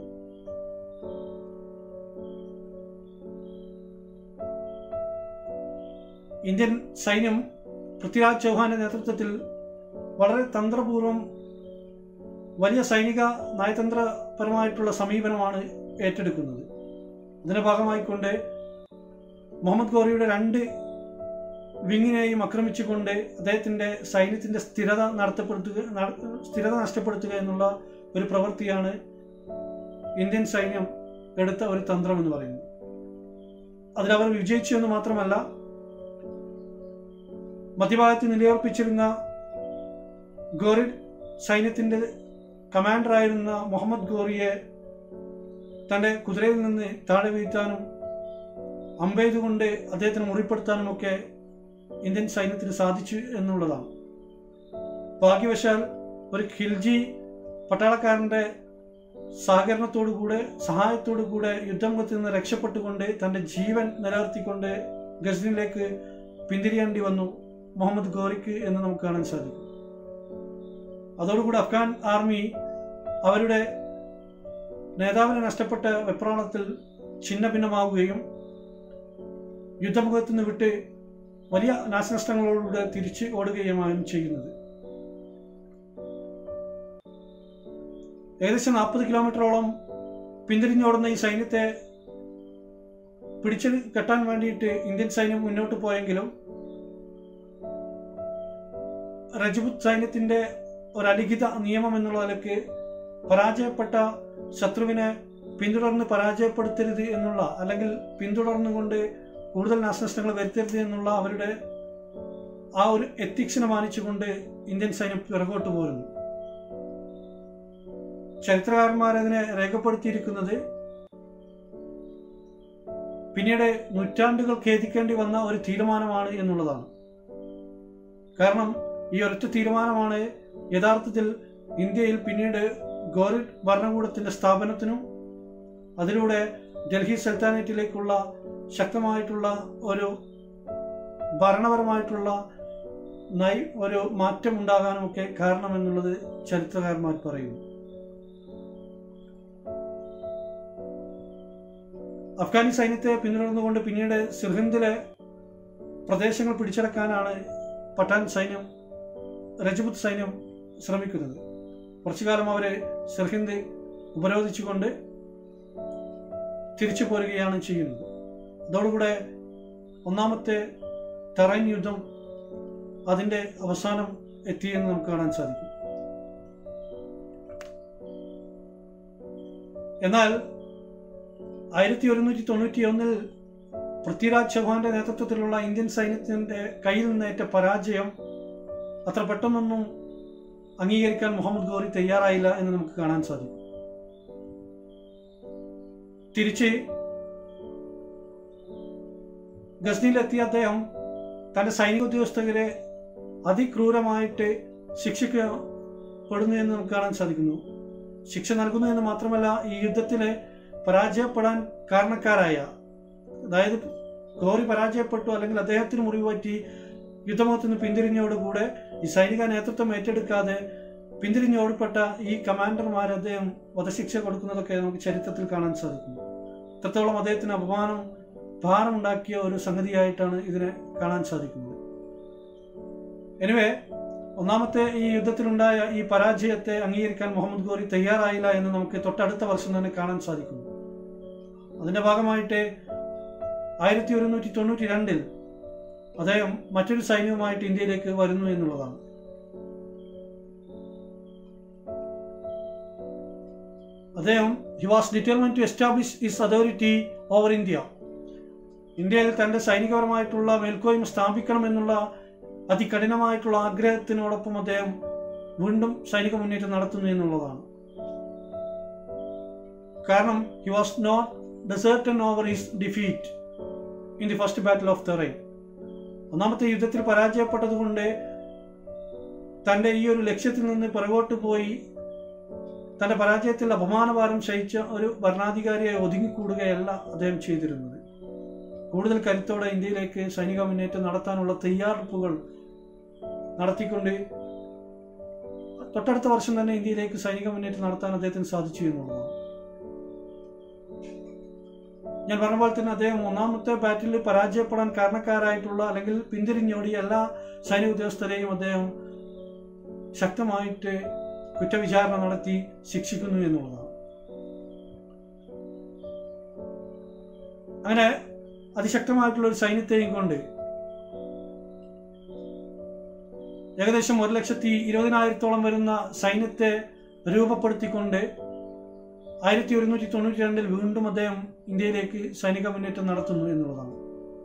ഇന്ത്യൻ സൈന്യം പൃഥ്വിരാജ് ചൗഹാന്റെ നേതൃത്വത്തിൽ വളരെ തന്ത്രപൂർവം വലിയ സൈനിക നയതന്ത്രപരമായിട്ടുള്ള സമീപനമാണ് ഏറ്റെടുക്കുന്നത് ഇതിന്റെ ഭാഗമായിക്കൊണ്ട് മുഹമ്മദ് ഗോറിയുടെ രണ്ട് വിങ്ങിനെയും ആക്രമിച്ചുകൊണ്ട് അദ്ദേഹത്തിന്റെ സൈന്യത്തിന്റെ സ്ഥിരത നടത്തപ്പെടുത്തുക നട- സ്ഥിരത നഷ്ടപ്പെടുത്തുക എന്നുള്ള ഒരു പ്രവൃത്തിയാണ് ഇന്ത്യൻ സൈന്യം എടുത്ത ഒരു തന്ത്രം എന്ന് പറയുന്നത് അതിലവർ വിജയിച്ചു എന്ന് മാത്രമല്ല മധ്യഭാഗത്ത് നിലയുറപ്പിച്ചിരുന്ന ഗോറി സൈന്യത്തിന്റെ കമാൻഡറായിരുന്ന മുഹമ്മദ് ഗോറിയെ തന്റെ കുതിരയിൽ നിന്ന് താഴെ വീഴ്ത്താനും അമ്പെയ്തുകൊണ്ട് അദ്ദേഹത്തിന് മുറിപ്പെടുത്താനും ഒക്കെ ഇന്ത്യൻ സൈന്യത്തിന് സാധിച്ചു എന്നുള്ളതാണ് ഭാഗ്യവശാൽ ഒരു ഖിൽജി പട്ടാളക്കാരന്റെ സഹകരണത്തോടുകൂടെ സഹായത്തോടുകൂടെ യുദ്ധമുഖത്ത് നിന്ന് രക്ഷപ്പെട്ടുകൊണ്ട് തന്റെ ജീവൻ നിലനിർത്തിക്കൊണ്ട് ഗസ്നിലേക്ക് പിന്തിരിയേണ്ടി വന്നു മുഹമ്മദ് ഗോറിക്ക് എന്ന് നമുക്ക് കാണാൻ സാധിക്കും അതോടുകൂടി അഫ്ഗാൻ ആർമി അവരുടെ നേതാവിനെ നഷ്ടപ്പെട്ട വെപ്രാളത്തിൽ ഛിന്ന ഭിന്നമാവുകയും യുദ്ധമുഖത്ത് നിന്ന് വിട്ട് വലിയ നാശനഷ്ടങ്ങളോടുകൂടെ തിരിച്ച് ഓടുകയുമാണ് ചെയ്യുന്നത് ഏകദേശം നാൽപ്പത് കിലോമീറ്ററോളം പിന്തിരിഞ്ഞോടുന്ന ഈ സൈന്യത്തെ പിടിച്ചു കെട്ടാൻ വേണ്ടിയിട്ട് ഇന്ത്യൻ സൈന്യം മുന്നോട്ട് പോയെങ്കിലും രജപുത് സൈന്യത്തിന്റെ ഒരു അലിഖിത നിയമം എന്നുള്ള നിലയ്ക്ക് പരാജയപ്പെട്ട ശത്രുവിനെ പിന്തുടർന്ന് പരാജയപ്പെടുത്തരുത് എന്നുള്ള അല്ലെങ്കിൽ പിന്തുടർന്നുകൊണ്ട് കൂടുതൽ നാശനഷ്ടങ്ങൾ വരുത്തരുത് എന്നുള്ള അവരുടെ ആ ഒരു എത്തിക്സിനെ മാനിച്ചുകൊണ്ട് ഇന്ത്യൻ സൈന്യം പിറകോട്ട് പോരുന്നു ചരിത്രകാരന്മാർ അതിനെ രേഖപ്പെടുത്തിയിരിക്കുന്നത് പിന്നീട് നൂറ്റാണ്ടുകൾ ഖേദിക്കേണ്ടി വന്ന ഒരു തീരുമാനമാണ് എന്നുള്ളതാണ് കാരണം ഈ ഒരൊറ്റ തീരുമാനമാണ് യഥാർത്ഥത്തിൽ ഇന്ത്യയിൽ പിന്നീട് ഗോറിഡ് ഭരണകൂടത്തിന്റെ സ്ഥാപനത്തിനും അതിലൂടെ ഡൽഹി സൽത്താനേറ്റിലേക്കുള്ള ശക്തമായിട്ടുള്ള ഒരു ഭരണപരമായിട്ടുള്ള നൈ ഒരു മാറ്റം ഉണ്ടാകാനുമൊക്കെ കാരണമെന്നുള്ളത് ചരിത്രകാരന്മാർ പറയുന്നു അഫ്ഗാനി സൈന്യത്തെ പിന്തുടർന്നുകൊണ്ട് പിന്നീട് സിർഹിന്ദിലെ പ്രദേശങ്ങൾ പിടിച്ചടക്കാനാണ് പട്ടാൻ സൈന്യം രജപുത് സൈന്യം ശ്രമിക്കുന്നത് കുറച്ചു കാലം അവരെ സിർഹിന്ദ് ഉപരോധിച്ചുകൊണ്ട് തിരിച്ചു പോരുകയാണ് ചെയ്യുന്നത് അതോടുകൂടെ ഒന്നാമത്തെ ടെറൈൻ യുദ്ധം അതിന്റെ അവസാനം എത്തിയെന്ന് നമുക്ക് കാണാൻ സാധിക്കും എന്നാൽ ആയിരത്തി ഒരുന്നൂറ്റി തൊണ്ണൂറ്റി ഒന്നിൽ പൃഥ്വിരാജ് ചൗഹാന്റെ നേതൃത്വത്തിലുള്ള ഇന്ത്യൻ സൈന്യത്തിന്റെ കയ്യിൽ നിന്നേറ്റ പരാജയം അത്ര പെട്ടെന്നൊന്നും അംഗീകരിക്കാൻ മുഹമ്മദ് ഗോറി തയ്യാറായില്ല എന്ന് നമുക്ക് കാണാൻ സാധിക്കും തിരിച്ച് ഗസ്നിയിലെത്തിയ അദ്ദേഹം തന്റെ സൈനിക ഉദ്യോഗസ്ഥരെ അതിക്രൂരമായിട്ട് ശിക്ഷിക്കപ്പെടുന്നു എന്ന് നമുക്ക് കാണാൻ സാധിക്കുന്നു ശിക്ഷ നൽകുന്നു എന്ന് മാത്രമല്ല ഈ യുദ്ധത്തിലെ പരാജയപ്പെടാൻ കാരണക്കാരായ അതായത് ഗോറി പരാജയപ്പെട്ടു അല്ലെങ്കിൽ അദ്ദേഹത്തിന് മുറിവ് പറ്റി യുദ്ധമുഖത്ത് നിന്ന് പിന്തിരിഞ്ഞോടുകൂടെ ഈ സൈനിക നേതൃത്വം ഏറ്റെടുക്കാതെ പിന്തിരിഞ്ഞോടപ്പെട്ട ഈ കമാൻഡർമാർ അദ്ദേഹം വധശിക്ഷ കൊടുക്കുന്നതൊക്കെ നമുക്ക് ചരിത്രത്തിൽ കാണാൻ സാധിക്കുന്നു അത്രത്തോളം അദ്ദേഹത്തിന് അപമാനം ഭാരമുണ്ടാക്കിയ ഒരു സംഗതിയായിട്ടാണ് ഇതിനെ കാണാൻ സാധിക്കുന്നത് എനിവേ ഒന്നാമത്തെ ഈ യുദ്ധത്തിലുണ്ടായ ഈ പരാജയത്തെ അംഗീകരിക്കാൻ മുഹമ്മദ് ഗോറി തയ്യാറായില്ല എന്ന് നമുക്ക് തൊട്ടടുത്ത വർഷം തന്നെ കാണാൻ സാധിക്കുന്നു അതിന്റെ ഭാഗമായിട്ട് ആയിരത്തി ഒരുന്നൂറ്റി തൊണ്ണൂറ്റി രണ്ടിൽ അദ്ദേഹം മറ്റൊരു സൈന്യവുമായിട്ട് ഇന്ത്യയിലേക്ക് വരുന്നു എന്നുള്ളതാണ് അദ്ദേഹം he was determined to establish is authority over India ഇന്ത്യയിൽ തന്റെ സൈനികപരമായിട്ടുള്ള മേൽക്കോയ്മ സ്ഥാപിക്കണമെന്നുള്ള അതികഠിനമായിട്ടുള്ള ആഗ്രഹത്തിനോടൊപ്പം അദ്ദേഹം വീണ്ടും സൈനിക മുന്നേറ്റം നടത്തുന്നു എന്നുള്ളതാണ് കാരണം he was not disheartened over his defeat in the first battle of Tarain ഒന്നാമത്തെ യുദ്ധത്തിൽ പരാജയപ്പെട്ടതുകൊണ്ട് തന്റെ ഈ ഒരു ലക്ഷ്യത്തിൽ നിന്ന് പിറകോട്ട് പോയി തന്റെ പരാജയത്തിൽ അപമാനഭാരം സഹിച്ച ഒരു ഭരണാധികാരിയെ ഒതുങ്ങിക്കൂടുകയല്ല അദ്ദേഹം ചെയ്തിരുന്നത് കൂടുതൽ കരുത്തോടെ ഇന്ത്യയിലേക്ക് സൈനിക മുന്നേറ്റം നടത്താനുള്ള തയ്യാറെടുപ്പുകൾ നടത്തിക്കൊണ്ട് തൊട്ടടുത്ത വർഷം തന്നെ ഇന്ത്യയിലേക്ക് സൈനിക മുന്നേറ്റം നടത്താൻ അദ്ദേഹത്തിന് സാധിച്ചു എന്നുള്ളതാണ് ഞാൻ പറഞ്ഞ പോലെ തന്നെ അദ്ദേഹം ഒന്നാമത്തെ ബാറ്റിൽ പരാജയപ്പെടാൻ കാരണക്കാരായിട്ടുള്ള അല്ലെങ്കിൽ പിന്തിരിഞ്ഞോടിയ എല്ലാ സൈനിക ഉദ്യോഗസ്ഥരെയും അദ്ദേഹം ശക്തമായിട്ട് കുറ്റവിചാരണ നടത്തി ശിക്ഷിക്കുന്നു എന്നുള്ളതാണ് അങ്ങനെ അതിശക്തമായിട്ടുള്ള ഒരു സൈന്യത്തെയും കൊണ്ട് ഏകദേശം ഒരു ലക്ഷത്തി ഇരുപതിനായിരത്തോളം വരുന്ന സൈന്യത്തെ രൂപപ്പെടുത്തിക്കൊണ്ട് ആയിരത്തി ഒരുന്നൂറ്റി തൊണ്ണൂറ്റി രണ്ടിൽ വീണ്ടും അദ്ദേഹം ഇന്ത്യയിലേക്ക് സൈനിക മുന്നേറ്റം നടത്തുന്നു എന്നുള്ളതാണ്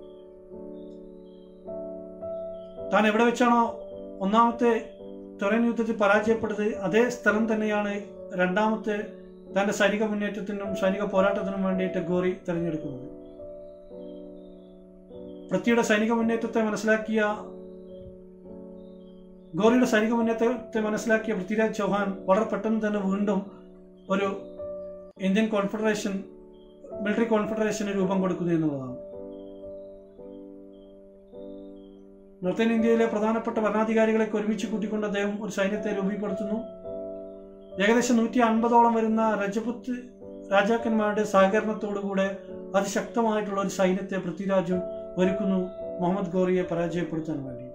താൻ എവിടെ വെച്ചാണോ ഒന്നാമത്തെ തൊറൻ യുദ്ധത്തിൽ പരാജയപ്പെട്ടത് അതേ സ്ഥലം തന്നെയാണ് രണ്ടാമത്തെ തന്റെ സൈനിക മുന്നേറ്റത്തിനും സൈനിക പോരാട്ടത്തിനും വേണ്ടിയിട്ട് ഗോറി തിരഞ്ഞെടുക്കുന്നത് പൃഥ്വിയുടെ സൈനിക മുന്നേറ്റത്തെ മനസ്സിലാക്കിയ ഗോറിയുടെ സൈനിക മുന്നേറ്റത്തെ മനസ്സിലാക്കിയ പൃഥ്വിരാജ് ചൗഹാൻ വളരെ പെട്ടെന്ന് തന്നെ വീണ്ടും ഒരു ഇന്ത്യൻ കോൺഫെഡറേഷൻ മിലിറ്ററി കോൺഫെഡറേഷന് രൂപം കൊടുക്കുന്നു എന്നുള്ളതാണ് നോർത്തേൺ ഇന്ത്യയിലെ പ്രധാനപ്പെട്ട ഭരണാധികാരികളെ ഒരുമിച്ച് കൂട്ടിക്കൊണ്ട് അദ്ദേഹം ഒരു സൈന്യത്തെ രൂപീകരിപ്പെടുത്തുന്നു ഏകദേശം നൂറ്റി അൻപതോളം വരുന്ന രജപുത്ത് രാജാക്കന്മാരുടെ സഹകരണത്തോടുകൂടെ അതിശക്തമായിട്ടുള്ള ഒരു സൈന്യത്തെ പൃഥ്വിരാജും ഒരുക്കുന്നു മുഹമ്മദ് ഗോറിയെ പരാജയപ്പെടുത്താൻ വേണ്ടിയിട്ട്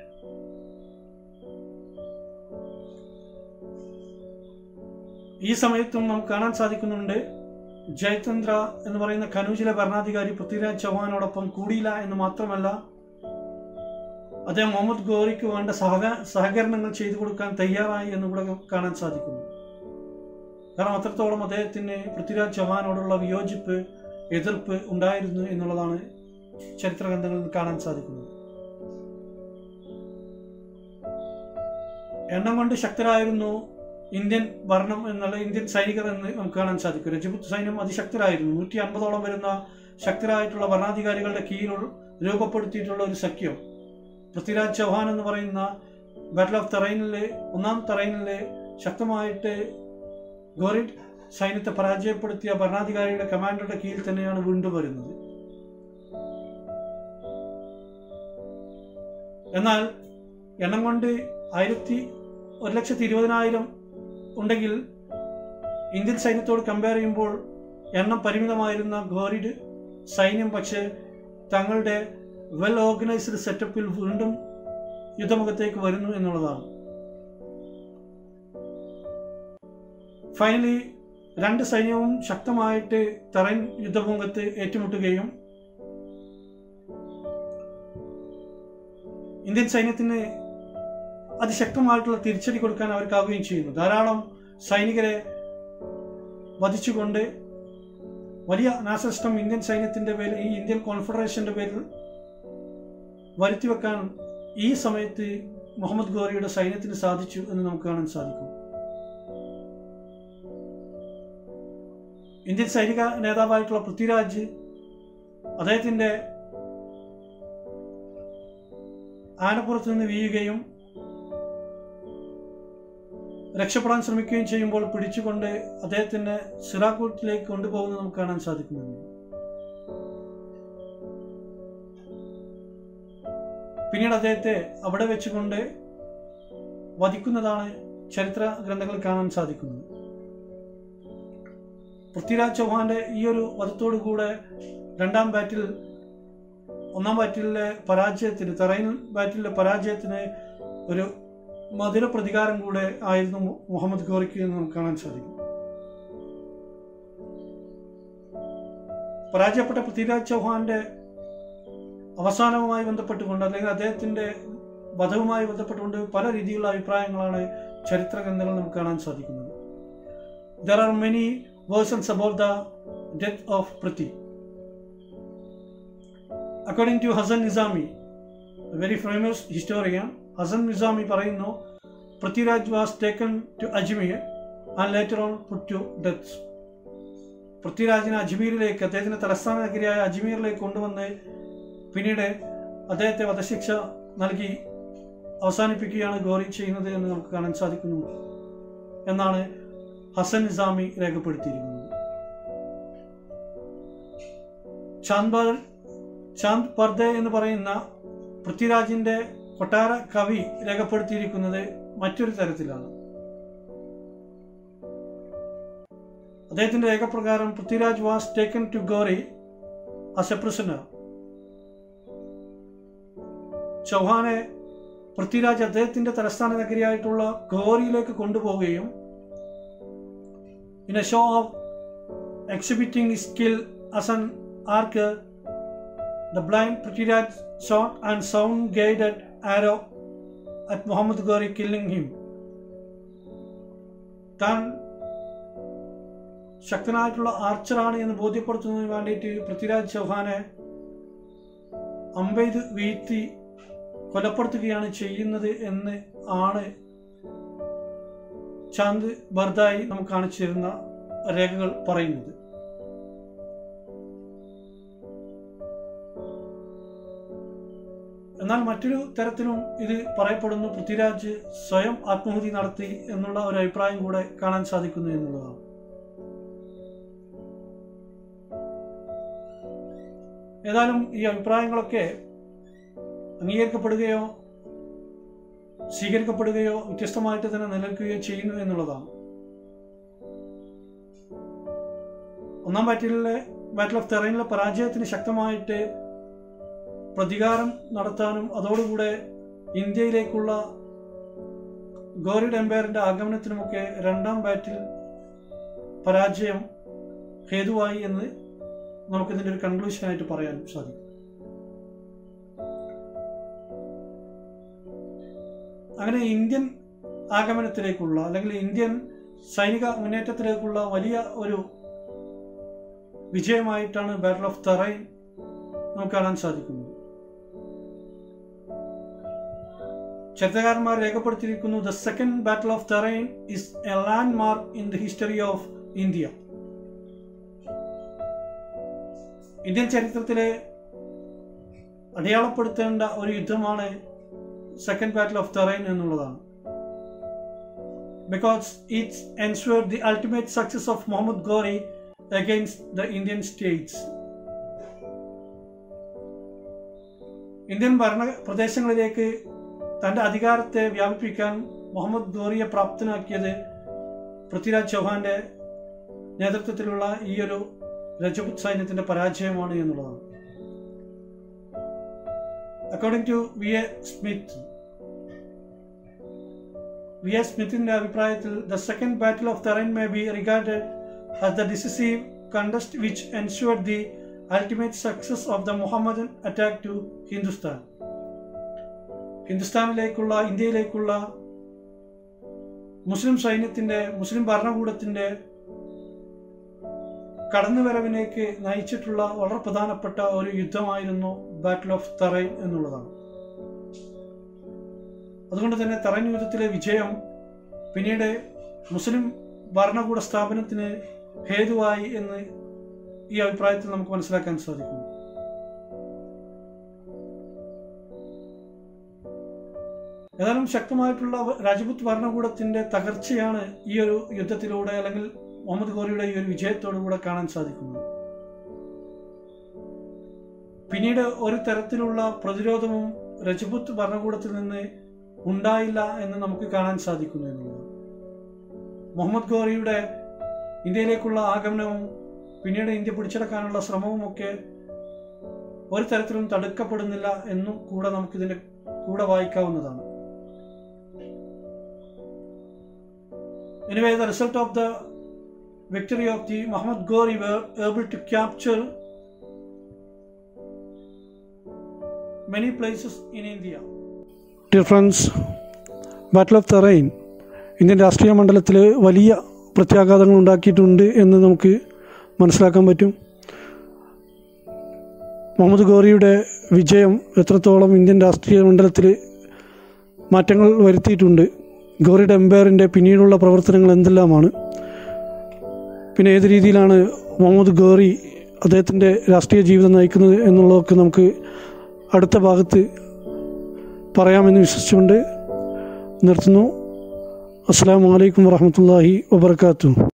ഈ സമയത്തും നമുക്ക് കാണാൻ സാധിക്കുന്നുണ്ട് ജയതന്ത്ര എന്ന് പറയുന്ന കനൂജിലെ ഭരണാധികാരി പൃഥ്വിരാജ് ചൗഹാനോടൊപ്പം കൂടിയില്ല എന്ന് മാത്രമല്ല അദ്ദേഹം മുഹമ്മദ് ഗോറിക്ക് വേണ്ട സഹക സഹകരണങ്ങൾ ചെയ്തു കൊടുക്കാൻ തയ്യാറായി എന്ന് കൂടെ കാണാൻ സാധിക്കുന്നു കാരണം അത്രത്തോളം അദ്ദേഹത്തിന് പൃഥ്വിരാജ് ചൗഹാനോടുള്ള വിയോജിപ്പ് എതിർപ്പ് ഉണ്ടായിരുന്നു എന്നുള്ളതാണ് ചരിത്ര ഗ്രന്ഥങ്ങളിൽ കാണാൻ സാധിക്കുന്നത് എണ്ണം കൊണ്ട് ശക്തരായിരുന്നു ഇന്ത്യൻ ഭരണം എന്നുള്ള ഇന്ത്യൻ സൈനികർ എന്ന് നമുക്ക് കാണാൻ സാധിക്കും രജപുത്ത് സൈന്യം അതിശക്തരായിരുന്നു നൂറ്റി അൻപതോളം വരുന്ന ശക്തരായിട്ടുള്ള ഭരണാധികാരികളുടെ കീഴിൽ രൂപപ്പെടുത്തിയിട്ടുള്ള ഒരു സഖ്യം പൃഥ്വിരാജ് ചൗഹാൻ എന്ന് പറയുന്ന ബാറ്റിൽ ഓഫ് തെറൈനിലെ ഒന്നാം തെറൈനിലെ ശക്തമായിട്ട് ഗോറിഡ് സൈന്യത്തെ പരാജയപ്പെടുത്തിയ ഭരണാധികാരിയുടെ കമാൻഡറുടെ കീഴിൽ തന്നെയാണ് വീണ്ടും വരുന്നത് എന്നാൽ എണ്ണം കൊണ്ട് ആയിരത്തി ഒരു ലക്ഷത്തി ഇരുപതിനായിരം ഉണ്ടെങ്കിൽ ഇന്ത്യൻ സൈന്യത്തോട് കമ്പയർ ചെയ്യുമ്പോൾ എണ്ണം പരിമിതമായിരുന്ന ഗോറിഡ് സൈന്യം പക്ഷേ തങ്ങളുടെ വെൽ ഓർഗനൈസ്ഡ് സെറ്റപ്പിൽ വീണ്ടും യുദ്ധമുഖത്തേക്ക് വരുന്നു എന്നുള്ളതാണ് ഫൈനലി രണ്ട് സൈന്യവും ശക്തമായിട്ട് തെറൈൻ യുദ്ധമുഖത്ത് ഏറ്റുമുട്ടുകയും ഇന്ത്യൻ സൈന്യത്തിന് അതിശക്തമായിട്ടുള്ള തിരിച്ചടി കൊടുക്കാൻ അവർക്കാവുകയും ചെയ്യുന്നു ധാരാളം സൈനികരെ വധിച്ചുകൊണ്ട് വലിയ നാശനഷ്ടം ഇന്ത്യൻ സൈന്യത്തിന്റെ പേരിൽ ഈ ഇന്ത്യൻ കോൺഫെഡറേഷന്റെ പേരിൽ വരുത്തിവെക്കാൻ ഈ സമയത്ത് മുഹമ്മദ് ഗോറിയുടെ സൈന്യത്തിന് സാധിച്ചു എന്ന് നമുക്ക് കാണാൻ സാധിക്കും ഇന്ത്യൻ സൈനിക നേതാവായിട്ടുള്ള പൃഥ്വിരാജ് അദ്ദേഹത്തിന്റെ ആനപ്പുറത്ത് നിന്ന് വീഴുകയും രക്ഷപ്പെടാൻ ശ്രമിക്കുകയും ചെയ്യുമ്പോൾ പിടിച്ചുകൊണ്ട് അദ്ദേഹത്തിന്റെ സിറാക്കൂട്ടിലേക്ക് കൊണ്ടുപോകുന്നത് നമുക്ക് കാണാൻ സാധിക്കുന്നുണ്ട് പിന്നീട് അദ്ദേഹത്തെ അവിടെ വെച്ചുകൊണ്ട് വധിക്കുന്നതാണ് ചരിത്ര ഗ്രന്ഥങ്ങളിൽ കാണാൻ സാധിക്കുന്നത് പൃഥ്വിരാജ് ചൗഹാന്റെ ഈ ഒരു വധത്തോടു കൂടെ രണ്ടാം ബാറ്റിൽ ഒന്നാം ബാറ്റിലെ പരാജയത്തിന് തെറൈൻ ബാറ്റിലെ പരാജയത്തിന് ഒരു മധുര പ്രതികാരം കൂടെ ആയിരുന്നു മുഹമ്മദ് ഗോറിക്ക് എന്ന് നമുക്ക് കാണാൻ സാധിക്കും പരാജയപ്പെട്ട പൃഥ്വിരാജ് ചൗഹാന്റെ അവസാനവുമായി ബന്ധപ്പെട്ടുകൊണ്ട് അല്ലെങ്കിൽ അദ്ദേഹത്തിന്റെ വധവുമായി ബന്ധപ്പെട്ടുകൊണ്ട് പല രീതിയിലുള്ള അഭിപ്രായങ്ങളാണ് ചരിത്ര ഗ്രന്ഥങ്ങൾ നമുക്ക് കാണാൻ സാധിക്കുന്നത് there are many versions about the death of Prithvi according to Hasan Nizami very famous historian Hasan Nizami പറയുന്നു Prithviraj was taken to Ajmer and later on put to death പൃഥ്വിരാജിനെ അജ്മീറിലേക്ക് അദ്ദേഹത്തിന്റെ തലസ്ഥാന നഗരിയായ അജ്മീറിലേക്ക് കൊണ്ടുവന്ന് പിന്നീട് അദ്ദേഹത്തെ വധശിക്ഷ നൽകി അവസാനിപ്പിക്കുകയാണ് ഗോറി ചെയ്യുന്നത് എന്ന് നമുക്ക് കാണാൻ സാധിക്കുന്നു എന്നാണ് ഹസൻ നിസാമി രേഖപ്പെടുത്തിയിരിക്കുന്നത് ചാന്ദ്ബർ ചാന്ദ് പർദെ എന്ന് പറയുന്ന പൃഥ്വിരാജിന്റെ കൊട്ടാര കവി രേഖപ്പെടുത്തിയിരിക്കുന്നത് മറ്റൊരു തരത്തിലാണ് അദ്ദേഹത്തിന്റെ രേഖപ്രകാരം Prithviraj was taken to Ghori as a prisoner ചൗഹാനെ പൃഥ്വിരാജ് അദ്ദേഹത്തിന്റെ തലസ്ഥാന നഗരിയായിട്ടുള്ള ഗോറിയിലേക്ക് കൊണ്ടുപോവുകയും in a show of exhibiting skill as an archer the blind Prithviraj shot and sound guided arrow at Muhammad Ghori killing him താൻ ശക്തനായിട്ടുള്ള ആർച്ചറാണ് എന്ന് ബോധ്യപ്പെടുത്തുന്നതിന് വേണ്ടിയിട്ട് പൃഥ്വിരാജ് ചൗഹാനെ അമ്പെയ്ത് വീഴ്ത്തി കൊലപ്പെടുത്തുകയാണ് ചെയ്യുന്നത് എന്ന് ആണ് ചാന്ദ് ബർദായി നമുക്ക് കാണിച്ചു തരുന്ന രേഖകൾ പറയുന്നത് എന്നാൽ മറ്റൊരു തരത്തിലും ഇത് പറയപ്പെടുന്നു പൃഥ്വിരാജ് സ്വയം ആത്മഹത്യ നടത്തി എന്നുള്ള ഒരു അഭിപ്രായം കൂടെ കാണാൻ സാധിക്കുന്നു എന്നുള്ളതാണ് ഏതായാലും ഈ അഭിപ്രായങ്ങളൊക്കെ അംഗീകരിക്കപ്പെടുകയോ സ്വീകരിക്കപ്പെടുകയോ വ്യത്യസ്തമായിട്ട് തന്നെ നിലനിൽക്കുകയോ ചെയ്യുന്നു എന്നുള്ളതാണ് ഒന്നാം ബാറ്റിലെ ബാറ്റിൽ ഓഫ് തെറൈനിലെ പരാജയത്തിന് ശക്തമായിട്ട് പ്രതികാരം നടത്താനും അതോടുകൂടെ ഇന്ത്യയിലേക്കുള്ള ഗോറിഡ് എംപയറിന്റെ ആഗമനത്തിനുമൊക്കെ രണ്ടാം ബാറ്റിൽ പരാജയം ഹേതുവായി എന്ന് നമുക്കിതിന്റെ ഒരു കൺക്ലൂഷനായിട്ട് പറയാൻ സാധിക്കും അങ്ങനെ ഇന്ത്യൻ ആഗമനത്തിലേക്കുള്ള അല്ലെങ്കിൽ ഇന്ത്യൻ സൈനിക മുന്നേറ്റത്തിലേക്കുള്ള വലിയ ഒരു വിജയമായിട്ടാണ് ബാറ്റിൽ ഓഫ് തെറൈൻ നമുക്ക് കാണാൻ സാധിക്കുന്നത് ചരിത്രകാരന്മാർ രേഖപ്പെടുത്തിയിരിക്കുന്നു the second battle of Tarain is a landmark in the history of India Indian ചരിത്രത്തിലെ അടയാളപ്പെടുത്തേണ്ട ഒരു യുദ്ധമാണ് സെക്കൻഡ് ബാറ്റിൽ ഓഫ് തെറൈൻ എന്നുള്ളതാണ് because it's ensured the ultimate success of Muhammad Ghori against the Indian states Indian ഭരണ പ്രദേശങ്ങളിലേക്ക് തന്റെ അധികാരത്തെ വ്യാപിപ്പിക്കാൻ മുഹമ്മദ് ഗോറിയെ പ്രാപ്തനാക്കിയത് പൃഥ്വിരാജ് ചൗഹാന്റെ നേതൃത്വത്തിലുള്ള ഈ ഒരു രജപുത് സൈന്യത്തിന്റെ പരാജയമാണ് എന്നുള്ളതാണ് according to V A Smith V A സ്മിത്തിന്റെ അഭിപ്രായത്തിൽ the second battle of Tarain may be regarded as the decisive contest which ensured the ultimate success of the Muhammadan attack to Hindustan ഹിന്ദുസ്ഥാനിലേക്കുള്ള ഇന്ത്യയിലേക്കുള്ള മുസ്ലിം സൈന്യത്തിന്റെ മുസ്ലിം ഭരണകൂടത്തിന്റെ കടന്നുവരവിലേക്ക് നയിച്ചിട്ടുള്ള വളരെ പ്രധാനപ്പെട്ട ഒരു യുദ്ധമായിരുന്നു ബാറ്റിൽ ഓഫ് തറൈൻ എന്നുള്ളതാണ് അതുകൊണ്ട് തന്നെ തറൈൻ യുദ്ധത്തിലെ വിജയം പിന്നീട് മുസ്ലിം ഭരണകൂട സ്ഥാപനത്തിന് ഹേതുവായി എന്ന് ഈ അഭിപ്രായത്തിൽ നമുക്ക് മനസ്സിലാക്കാൻ സാധിക്കുന്നു ഏതായാലും ശക്തമായിട്ടുള്ള രാജപുത് ഭരണകൂടത്തിന്റെ തകർച്ചയാണ് ഈ ഒരു യുദ്ധത്തിലൂടെ അല്ലെങ്കിൽ മുഹമ്മദ് ഗോറിയുടെ ഈ ഒരു വിജയത്തോടുകൂടെ കാണാൻ സാധിക്കുന്നത് പിന്നീട് ഒരു തരത്തിലുള്ള പ്രതിരോധവും രജപുത് ഭരണകൂടത്തിൽ നിന്ന് ഉണ്ടായില്ല എന്ന് നമുക്ക് കാണാൻ സാധിക്കുന്നു എന്നുള്ളത് മുഹമ്മദ് ഗോറിയുടെ ഇന്ത്യയിലേക്കുള്ള ആഗമനവും പിന്നീട് ഇന്ത്യ പിടിച്ചെടുക്കാനുള്ള ശ്രമവും ഒക്കെ ഒരു തരത്തിലും തടുക്കപ്പെടുന്നില്ല എന്നും കൂടെ നമുക്കിതിന്റെ കൂടെ വായിക്കാവുന്നതാണ് Anyway, the result of the victory of the Muhammad Ghori were able to capture many places in India. Dear friends, battle of Tarain ഇന്ത്യൻ രാഷ്ട്രീയ മണ്ഡലത്തിൽ വലിയ പ്രത്യാഘാതങ്ങൾ ഉണ്ടാക്കിയിട്ടുണ്ട് എന്ന് നമുക്ക് മനസ്സിലാക്കാൻ പറ്റും മുഹമ്മദ് ഗോറിയുടെ വിജയം എത്രത്തോളം ഇന്ത്യൻ രാഷ്ട്രീയ മണ്ഡലത്തിൽ മാറ്റങ്ങൾ വരുത്തിയിട്ടുണ്ട് ഗോറിയുടെ എംപയറിൻ്റെ പിന്നീടുള്ള പ്രവർത്തനങ്ങൾ എന്തെല്ലാമാണ് പിന്നെ ഏത് രീതിയിലാണ് മുഹമ്മദ് ഗോറി അദ്ദേഹത്തിൻ്റെ രാഷ്ട്രീയ ജീവിതം നയിക്കുന്നത് എന്നുള്ളതൊക്കെ നമുക്ക് അടുത്ത ഭാഗത്ത് പറയാമെന്ന് വിശ്വസിച്ചുകൊണ്ട് നിർത്തുന്നു അസ്സാം വലൈക്കും വാഹമത്തല്ലാഹി വാബർക്കാത്തു